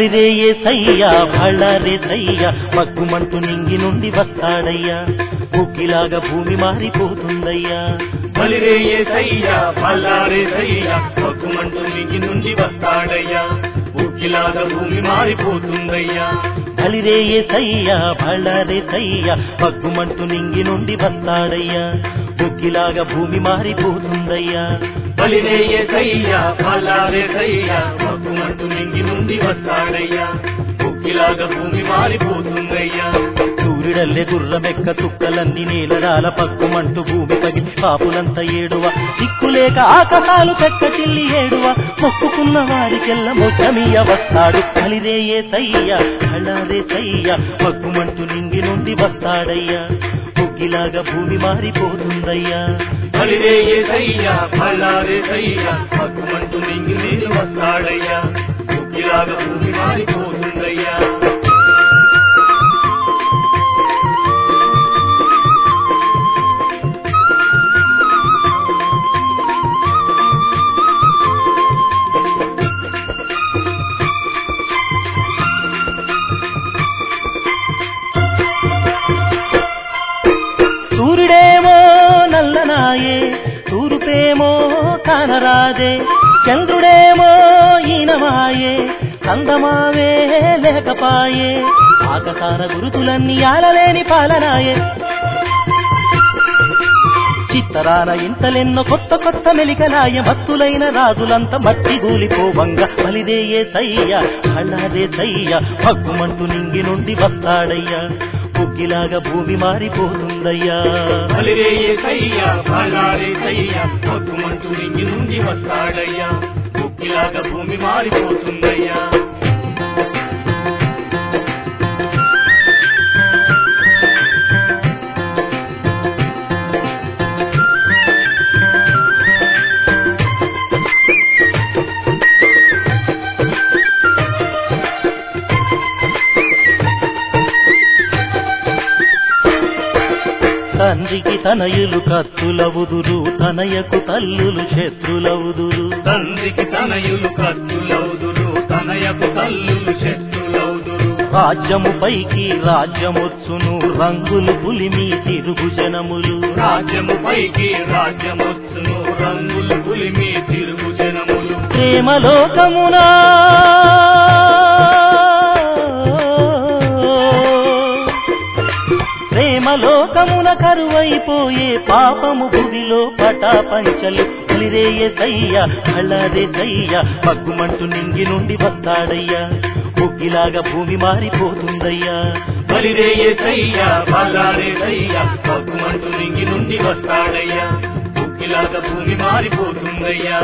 బలిరే సయ్యా భళ్ళరే సయ్యా మగ్గుమంటూ నింగి నుండి వస్తాడయ్యా ఉక్కిలాగా భూమి మారిపోతుందయ్యా బలిరే సయ్యా బల్లారే సయ్యా పక్కుమంటూ నింగి నుండి వస్తాడయ్యా ఉక్కిలాగా భూమి మారిపోతుందయ్యా బలిరే సయ్యా భళ్ళరే సయ్యా మగ్గుమంటూ నింగి నుండి వస్తాడయ్యా ఉక్కిలాగా భూమి మారిపోతుందయ్యా బలిరే సయ్యా బల్లారే సయ్యా పక్కుమంటూ నింగి నుండి వస్తాడయ్యా ఉక్కిలాగా భూమి మారిపోతుందయ్యా సూర్యుడల్లే గుర్రమెక్క చుక్కలన్నీ నేలరాల పక్కుమంటూ భూమి పగిలి పాపులంత ఏడువ దిక్కులేక ఆకాశాలు చెక్కటిల్లి ఏడువ మొక్కుకున్న వారికెల్ల మొచ్చమీయ వస్తాడు కలిరేయే సయ్య కళ్ళారే సయ్య పక్కుమంటూ నింగి నుండి వస్తాడయ్యా ముగ్గిలాగా భూమి మారిపోతుందయ్యా బలిరే సయ్యా బల్లారే సయ్యా పక్కుమంటూ నింగి నుండి వస్తాడయ్యా ఉక్కిలాగా భూమి మారిపోతుందయ్యా సూర్యుడేమో నల్లనాయే తూర్పేమో కానరాదే చంద్రుడేమో ఈనమాయే కందమావే లేకపాయే ఆకసార గురుతులన్నీ ఆలలేని పాలనాయే చిత్తరాన ఇంతలెన్నో కొత్త కొత్త మెలికలాయ మత్తులైన రాజులంత మట్టి గూలిపోవంగ బలిదేయే సయ్య అళ్ళదే సయ్య భగ్గుమంటూ నింగి నుండి వస్తాడయ్యా పుగ్గిలాగా భూమి మారిపోతుందయ్యా బలిరే సయ్యా బల్లారే సయ్యా పక్కుమంటూ నింగి నుండి వస్తాడయ్యా ఉక్కిలాగా భూమి మారిపోతుందయ్యా తండ్రికి తనయులు కత్తులవుదురు తనయకు తల్లులు శత్రులవుదురు తండ్రికి తనయులు కత్తులవుదురు తనయకు తల్లులు శత్రులవుదురు రాజ్యము పైకి రాజ్యమొచ్చును రంగులు పులిమి తిరుగు జనములు రాజ్యము పైకి రాజ్యమొచ్చును రంగులు పులిమి తిరుగు జనములు ప్రేమలోకమునా ప్రేమలోకమున కరువైపోయే పాపము భువిలో పటాపంచలు కలిరేయ సయ్య కళ్ళరే సయ్య పగ్గుమంటూ నింగి నుండి వస్తాడయ్యా ముగ్గిలాగా భూమి మారిపోతుందయ్యా బలిరే సయ్యా బల్లారే సయ్యా పక్కుమంటూ నింగి నుండి వస్తాడయ్యా ఉక్కిలాగా భూమి మారిపోతుందయ్యా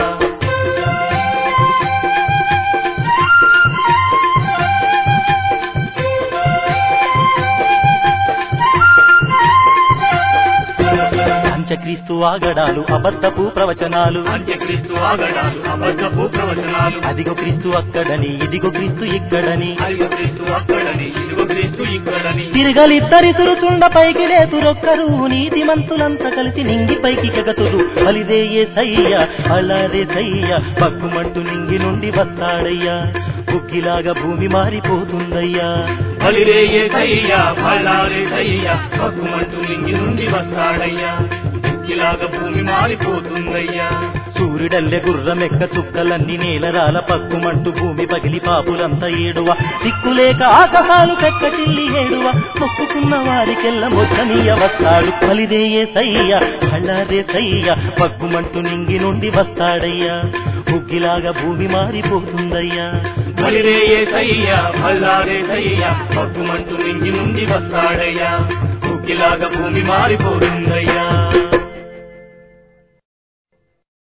పంచక్రీస్తు ఆగడాలు అబద్ధపు ప్రవచనాలు అంత్యక్రీస్తు ఆగడాలు అబద్ధపు ప్రవచనాలు అదిగో క్రీస్తు అక్కడని ఇదిగో క్రీస్తు ఇక్కడని అదిగో క్రీస్తు అక్కడని ఇదిగో క్రీస్తు ఇక్కడని తిరగలిద్దరి సురుచుండ పైకి లేతురొక్కరు నీతి మంతులంతా కలిసి నింగి పైకి కగతురు బలిదేయే సయ్య అలాదే సయ్య పక్కుమంటూ నింగి నుండి వస్తాడయ్యా కుక్కిలాగా భూమి మారిపోతుందయ్యా బలిరే సయ్యా బల్లారే సయ్యా పక్కుమంటూ నింగి నుండి వస్తాడయ్యా ఉక్కిలాగా భూమి మారిపోతుందయ్యా సూర్యుడల్లె గుర్రమెక్క చుక్కలన్నీ నేలరాల పక్కుమంటూ భూమి పగిలి పాపులంతా ఏడువ దిక్కులేక ఆకాశాలు చెక్కటిల్లి ఏడువ మొక్కుకున్న వారికెల్ల మొచ్చనీయ వస్తాడు బలిదేయే సయ్య కళ్ళదే సయ్య పగ్గుమంటూ నింగి నుండి వస్తాడయ్యా ఉగ్గిలాగా భూమి మారిపోతుందయ్యా బలిరే సయ్యా బల్లారే సయ్యా పక్కుమంటూ నింగి నుండి వస్తాడయ్యా ఉక్కిలాగా భూమి మారిపోతుందయ్యా